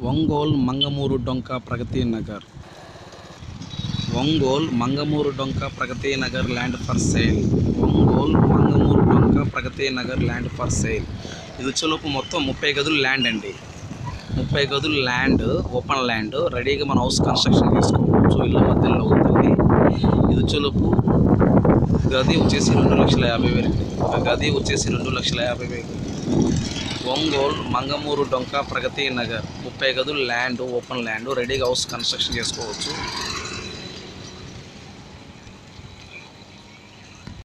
Ongole Mangamuru Donka Pragathi Nagar Ongole Mangamuru Donka Pragathi Nagar land for sale Ongole Mangamuru Donka Pragathi Nagar land for sale ఇది వచ్చేలోపు మొత్తం ముప్పై గదులు ల్యాండ్ అండి ముప్పై గదులు ల్యాండ్ ఓపెన్ ల్యాండ్ రెడీగా మన హౌస్ కన్స్ట్రక్షన్ చేసుకోవచ్చు ఇళ్ళ మధ్యలో ఉంటుంది ఇది వచ్చేలోపు గది వచ్చేసి రెండు లక్షల యాభై వేలు ఒక గది వచ్చేసి రెండు లక్షల యాభై వేలు ఒంగోల్ మంగమూరు డొంక ప్రగతి నగర్ ముప్పై గదులు ల్యాండ్ ఓపెన్ ల్యాండ్ రెడీగా హౌస్ కన్స్ట్రక్షన్ చేసుకోవచ్చు